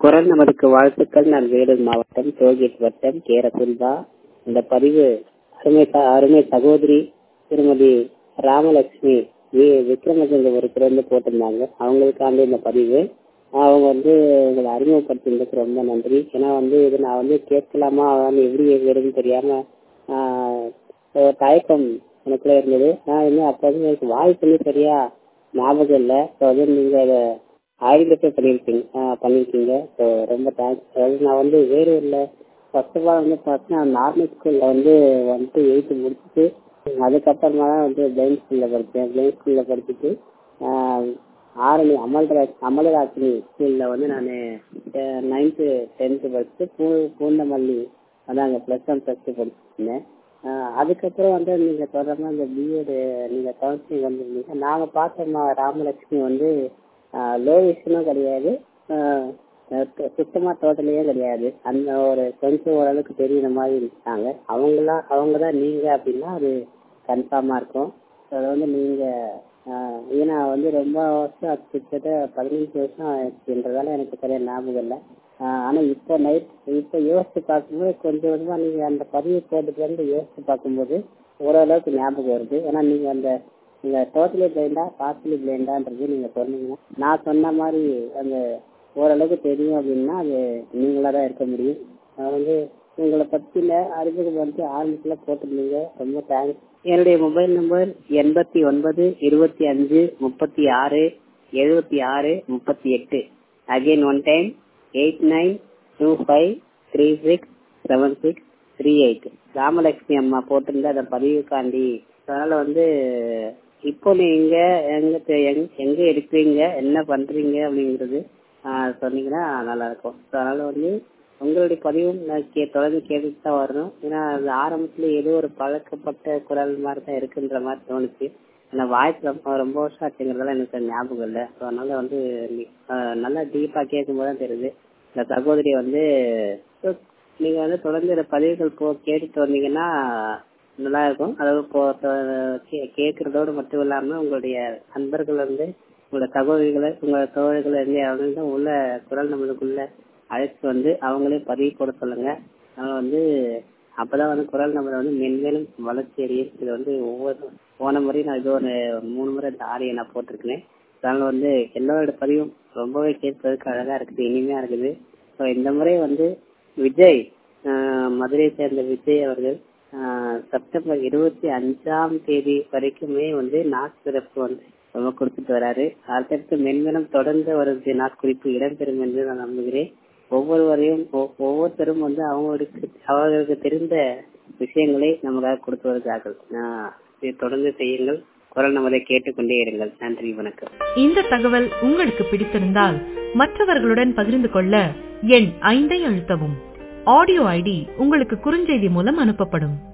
குரல் நமதுக்கு வாழ்த்துக்கள் நான் வேலூர் மாவட்டம் டோல்கேட் வட்டம் கேரசுல்பா இந்த பதிவு அருமை ச- அருமை சகோதரி திருமதி ராமலட்சுமி வி விக்ரமசிங்கபுரத்துல இருந்து போட்டிருந்தாங்க அவங்களுக்காண்டி இந்த பதிவு அவங்க வந்து உங்களை அறிமுகப்படுத்தினதுக்கு ரொம்ப நன்றி ஏன்னா வந்து இது நான் வந்து கேட்கலாமா அவன் எப்படி வருதுன்னு தெரியாம ஆஹ், ஒரு தயக்கம் எனக்குள்ள இருந்தது நான் இன்னும் அப்ப வந்து எனக்கு வாய்ஸ் வந்து சரியா ஞாபகம் இல்லை ஸோ வந்து நீங்க அதை ஐடென்டிஃபை பண்ணியிருக்கீங்க ஆஹ், பண்ணியிருக்கீங்க ஸோ ரொம்ப தேங்க்ஸ் அதாவது நான் வந்து வேலூர்ல ஃபர்ஸ்ட் ஆஃப் ஆல் வந்து பார்த்தீங்கன்னா நார்மல் ஸ்கூல்ல வந்து வந்துட்டு எயித்து முடிச்சுட்டு அதுக்கப்புறமா தான் வந்து பிளைண்ட் ஸ்கூல்ல படித்தேன் பிளைண்ட் ஸ்கூல்ல படிச்சுட்டு ஆஹ், ஆரணி அமல்ராஜ் அமலராஜினி ஸ்கூல்ல வந்து நான் நைன்த்து டென்த்து படிச்சுட்டு பூ பூந்தமல்லி அதாங்க ப்ளஸ் ஒன் ப்ளஸ் டூ படிச்சிருந்தேன் ஆஹ், அதுக்கப்புறம் வந்து நீங்க சொல்ற மாதிரி இந்த பிஎட் நீங்க கவுன்சிலிங் வந்திருந்தீங்க நாங்க பார்த்த மா- ராமலட்சுமி வந்து லோ விஷனும் கிடையாது ஆஹ், அஹ் சுத்தமா டோட்டலையே கிடையாது அந்த ஒரு கொஞ்சம் ஓரளவுக்கு தெரியுற மாதிரி இருக்காங்க அவங்களா அவங்க தான் நீங்க அப்படின்னா அது கன்ஃபார்மா இருக்கும் So அது வந்து நீங்க ஆஹ், ஏன்னா வந்து ரொம்ப வருஷம் ஆச்சு, கிட்டத்தட்ட பதினஞ்சு வருஷம் ஆச்சுன்றதால எனக்கு சரியா ஞாபகம் இல்லை ஆஹ், ஆனா இப்போ நைட் இப்போ யோசிச்சு பார்க்கும்போது கொஞ்சம் கொஞ்சமா நீங்க அந்த பதிவு போட்டுட்டு வந்து யோசிச்சு பார்க்கும்போது ஓரளவுக்கு ஞாபகம் வருது ஏன்னா நீங்க அந்த நீங்க டோட்டலி பிளைண்டா பார்சலி பிளைண்டான்றது நீங்க சொன்னீங்க நான் சொன்ன மாதிரி அந்த ஓரளவுக்கு தெரியும் அப்படின்னா அது நீங்களா தான் இருக்க முடியும் நான் வந்து உங்களை பத்தின அறிமுகம் வந்து ஆரம்பத்துல போட்டிருந்தீங்க ரொம்ப தேங்க்ஸ் என்னுடைய மொபைல் நம்பர் எண்பத்தி ஒன்பது இருபத்தி அஞ்சு முப்பத்தி ஆறு எழுபத்தி ஆறு முப்பத்தி எட்டு again one time eight nine two five three six seven six three eight Ramalakshmi அம்மா போட்டிருந்த அந்த பதிவுக்காண்டி அதனால வந்து இப்போ நீங்க எங்க தெ- எங்க- எங்க இருக்கிறீங்க என்ன பண்றீங்க அப்படிங்கிறது ஆஹ், சொன்னீங்கன்னா நல்லா இருக்கும் So, அதனால வந்து உங்களுடைய பதிவும் நான் கே தொடர்ந்து கேட்டுட்டு தான் வரணும் ஏன்னா அது ஆரம்பத்துல ஏதோ ஒரு பழக்கப்பட்ட குரல் மாதிரி தான் இருக்குன்ற மாதிரி தோணுச்சு ஏன்னா வாய்ஸ் ரொம்ப ரொம்ப வருஷம் ஆச்சுங்கிறதால எனக்கு ஞாபகம் இல்லை ஸோ அதனால வந்து நீ- ஆஹ், நல்லா டீப்பா கேட்கும்போது தான் தெரியுது இந்த சகோதரி வந்து so, நீங்க வந்து தொடர்ந்து இந்த பதிவுகள் போ கேட்டுட்டு வந்தீங்கன்னா நல்லா இருக்கும் அதாவது இப்போ கே- கேட்கறதோடு மட்டும் இல்லாம உங்களுடைய நண்பர்கள் வந்து உங்களோட சகோதரிகளை உங்க தோழர்களை இருந்து அவங்க உள்ள குரல் நம்மளுக்குள்ள அழைச்சிட்டு வந்து அவங்களே பதிவு போட சொல்லுங்க அதனால வந்து அப்பதான் வந்து குரல் நம்பரை வந்து மென்மேலும் வளர்ச்சி அடையும் இது வந்து ஒவ்வொரு போன முறையும் நான் இது ஒரு மூணு முறை இந்த ஆடியை நான் போட்டிருக்கேன் அதனால வந்து எல்லாரோட பதிவும் ரொம்பவே கேட்பதற்கு அழகா இருக்குது இனிமையா இருக்குது ஸோ இந்த முறை வந்து விஜய் ஆஹ் மதுரையை சேர்ந்த விஜய் அவர்கள் ஆஹ் செப்டம்பர் இருபத்தி அஞ்சாம் தேதி வரைக்குமே வந்து நாட்சிறப்பு வந்து ரொம்ப கொடுத்துட்டு வராரு அடுத்தடுத்து மென்மேலும் தொடர்ந்து ஒரு நாட்குறிப்பு இடம்பெறும் என்று நான் நம்புகிறேன் ஒவ்வொருவரையும் ஒ- ஒவ்வொருத்தரும் வந்து அவங்களுக்கு அவர்களுக்கு தெரிந்த விஷயங்களை நமக்காக கொடுத்து வருகிறார்கள் ஆஹ் இதை தொடர்ந்து செய்யுங்கள் குரல் நமதை கேட்டுக்கொண்டே இருங்கள் நன்றி வணக்கம் இந்த தகவல் உங்களுக்கு பிடித்திருந்தால் மற்றவர்களுடன் பகிர்ந்து கொள்ள எண் ஐந்தை அழுத்தவும் ஆடியோ ஐடி உங்களுக்கு குறுஞ்செய்தி மூலம் அனுப்பப்படும்